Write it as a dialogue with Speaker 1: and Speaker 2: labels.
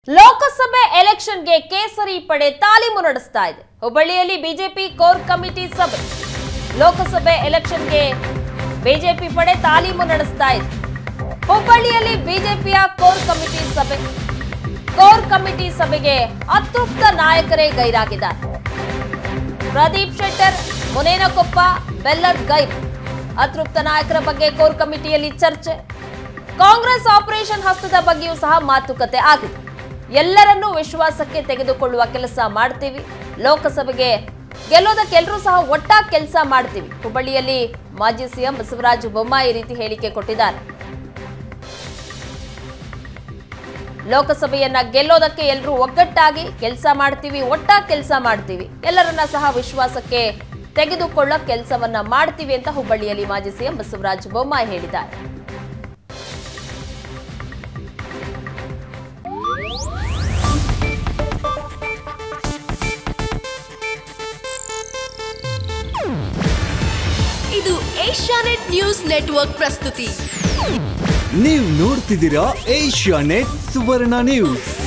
Speaker 1: ಲೋಕಸಭೆ ಎಲೆಕ್ಷನ್ಗೆ ಕೇಸರಿ ಪಡೆ ತಾಲೀಮು ನಡೆಸ್ತಾ ಇದೆ ಹುಬ್ಬಳ್ಳಿಯಲ್ಲಿ ಬಿಜೆಪಿ ಕೋರ್ ಕಮಿಟಿ ಸಭೆ ಲೋಕಸಭೆ ಎಲೆಕ್ಷನ್ಗೆ ಬಿಜೆಪಿ ಪಡೆ ತಾಲೀಮು ನಡೆಸ್ತಾ ಇದೆ ಹುಬ್ಬಳ್ಳಿಯಲ್ಲಿ ಬಿಜೆಪಿಯ ಕೋರ್ ಕಮಿಟಿ ಸಭೆ ಕೋರ್ ಕಮಿಟಿ ಸಭೆಗೆ ಅತೃಪ್ತ ನಾಯಕರೇ ಗೈರಾಗಿದ್ದಾರೆ ಪ್ರದೀಪ್ ಶೆಟ್ಟರ್ ಮುನೇನಕೊಪ್ಪ ಬೆಲ್ಲದ್ ಗೈರ್ ಅತೃಪ್ತ ನಾಯಕರ ಬಗ್ಗೆ ಕೋರ್ ಕಮಿಟಿಯಲ್ಲಿ ಚರ್ಚೆ ಕಾಂಗ್ರೆಸ್ ಆಪರೇಷನ್ ಹಸ್ತದ ಬಗ್ಗೆಯೂ ಸಹ ಮಾತುಕತೆ ಆಗಿದೆ ಎಲ್ಲರನ್ನೂ ವಿಶ್ವಾಸಕ್ಕೆ ತೆಗೆದುಕೊಳ್ಳುವ ಕೆಲಸ ಮಾಡ್ತೀವಿ ಲೋಕಸಭೆಗೆ ಗೆಲ್ಲೋದಕ್ಕೆ ಎಲ್ಲರೂ ಸಹ ಒಟ್ಟಾಗಿ ಕೆಲಸ ಮಾಡ್ತೀವಿ ಹುಬ್ಬಳ್ಳಿಯಲ್ಲಿ ಮಾಜಿ ಸಿಎಂ ಬಸವರಾಜ ಬೊಮ್ಮಾಯಿ ಈ ರೀತಿ ಹೇಳಿಕೆ ಕೊಟ್ಟಿದ್ದಾರೆ ಲೋಕಸಭೆಯನ್ನ ಗೆಲ್ಲೋದಕ್ಕೆ ಎಲ್ಲರೂ ಒಗ್ಗಟ್ಟಾಗಿ ಕೆಲಸ ಮಾಡ್ತೀವಿ ಒಟ್ಟಾಗಿ ಕೆಲಸ ಮಾಡ್ತೀವಿ ಎಲ್ಲರನ್ನ ಸಹ ವಿಶ್ವಾಸಕ್ಕೆ ತೆಗೆದುಕೊಳ್ಳೋ ಕೆಲಸವನ್ನ ಮಾಡ್ತೀವಿ ಅಂತ ಹುಬ್ಬಳ್ಳಿಯಲ್ಲಿ ಮಾಜಿ ಸಿಎಂ ಬಸವರಾಜ ಬೊಮ್ಮಾಯಿ ಹೇಳಿದ್ದಾರೆ
Speaker 2: ಇದು ಏಷ್ಯಾನೆಟ್ ನ್ಯೂಸ್ ನೆಟ್ವರ್ಕ್ ಪ್ರಸ್ತುತಿ
Speaker 3: ನೀವು ನೋಡ್ತಿದ್ದೀರಾ ಏಷ್ಯಾ ನೆಟ್ ಸುವರ್ಣ ನ್ಯೂಸ್